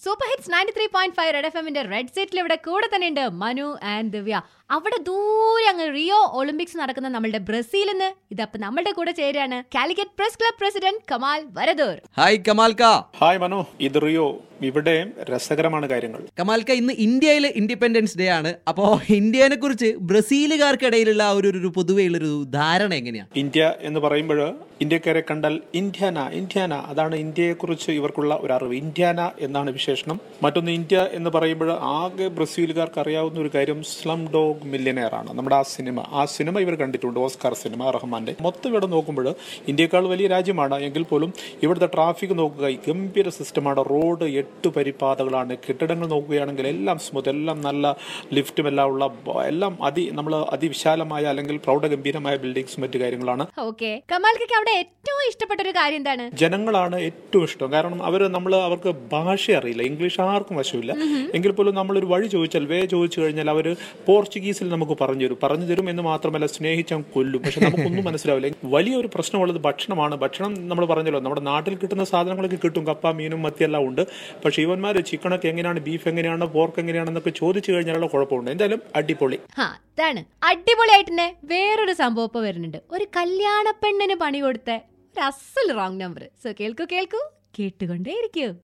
super hits ninety three point five red F എമ്മിന്റെ red സീറ്റിൽ ഇവിടെ കൂടെ തന്നെ ഉണ്ട് മനു ആൻഡ് ദിവ്യ അവിടെ ദൂരെ അങ്ങ് റിയോ ഒളിമ്പിക്സ് നടക്കുന്ന നമ്മളുടെ ബ്രസീലിൽ നിന്ന് ഇതപ്പൊ നമ്മളുടെ കൂടെ ചേരാണ് Calicut press club president Kamal Varadoor hi കമാൽക്ക ഹായ് മനു ഇത് റിയോ ഇവിടെ രസകരമാണ് കാര്യങ്ങൾ കമാൽക്ക ഇന്ന് ഇന്ത്യയിൽ ഇൻഡിപെൻഡൻസ് ഡേ ആണ് അപ്പോ ഇന്ത്യനെ കുറിച്ച് ബ്രസീലുകാർക്കിടയിലുള്ള ആ ഒരു ഒരു പൊതുവെയുള്ളൊരു ധാരണ എങ്ങനെയാ ഇന്ത്യ എന്ന് പറയുമ്പോൾ ഇന്ത്യക്കാരെ കണ്ടാൽ ഇന്ത്യാന ഇന്ത്യാന അതാണ് ഇന്ത്യയെക്കുറിച്ച് ഇവർക്കുള്ള ഒരു അറിവ് ഇന്ത്യാന എന്നാണ് വിശേഷണം മറ്റൊന്ന് ഇന്ത്യ എന്ന് പറയുമ്പോൾ ആകെ ബ്രസീലുകാർക്ക് അറിയാവുന്ന ഒരു കാര്യം സ്ലം ഡോഗ് മില്യനെയർ ആണ് നമ്മുടെ ആ സിനിമ ആ സിനിമ ഇവർ കണ്ടിട്ടുണ്ട് ഓസ്കാർ സിനിമ റഹ്മാന്റെ മൊത്തം ഇവിടെ നോക്കുമ്പോൾ ഇന്ത്യക്കാൾ വലിയ രാജ്യമാണ് എങ്കിൽ പോലും ഇവിടുത്തെ ട്രാഫിക് നോക്കുക ഗംഭീര സിസ്റ്റമാണ് റോഡ് എട്ട് പരിപാതകളാണ് കെട്ടിടങ്ങൾ നോക്കുകയാണെങ്കിൽ എല്ലാം സ്മൂത്ത് എല്ലാം നല്ല ലിഫ്റ്റും എല്ലാം ഉള്ള ബ- എല്ലാം അതി നമ്മൾ അതിവിശാലമായ അല്ലെങ്കിൽ പ്രൗഢഗംഭീരമായ ബിൽഡിങ്സും മറ്റു കാര്യങ്ങളാണ് ഓക്കെ കമാൽക്ക് അവിടെ ഏറ്റവും ഇഷ്ടപ്പെട്ട ഒരു കാര്യം എന്താണ് ജനങ്ങളാണ് ഏറ്റവും ഇഷ്ടം കാരണം അവർ നമ്മൾ അവർക്ക് ഭാഷ അറിയില്ല ഇംഗ്ലീഷ് ആർക്കും വശമില്ല എങ്കിൽ പോലും നമ്മളൊരു വഴി ചോദിച്ചാൽ വേ ചോദിച്ചു കഴിഞ്ഞാൽ അവർ പോർച്ചുഗീസിൽ നമുക്ക് പറഞ്ഞു തരും പറഞ്ഞു തരും എന്ന് മാത്രമല്ല സ്നേഹിച്ചാൽ കൊല്ലും പക്ഷെ നമുക്കൊന്നും മനസ്സിലാവില്ല വലിയൊരു പ്രശ്നമുള്ളത് ഭക്ഷണമാണ് ഭക്ഷണം നമ്മൾ പറഞ്ഞല്ലോ നമ്മുടെ നാട്ടിൽ കിട്ടുന്ന സാധനങ്ങളൊക്കെ കിട്ടും കപ്പ മീനും മത്തിയെല്ലാം ഉണ്ട് പക്ഷെ ഇവന്മാർ ചിക്കനൊക്കെ എങ്ങനെയാണ് ബീഫ് എങ്ങനെയാണ് പോർക്ക് എങ്ങനെയാണെന്നൊക്കെ ചോദിച്ചു കഴിഞ്ഞാലുള്ള കുഴപ്പമുണ്ട് എന്തായാലും അടിപൊളി ഹാ അതാണ് അടിപൊളിയായിട്ട് തന്നെ വേറൊരു സംഭവം ഇപ്പൊ വരുന്നുണ്ട് ഒരു കല്യാണ പെണ്ണിന് പണി കൊടുത്ത ഒരു അസൽ റോങ് നമ്പർ സോ കേൾക്കൂ കേൾക്കൂ കേട്ടുകൊണ്ടേയിരിക്കൂ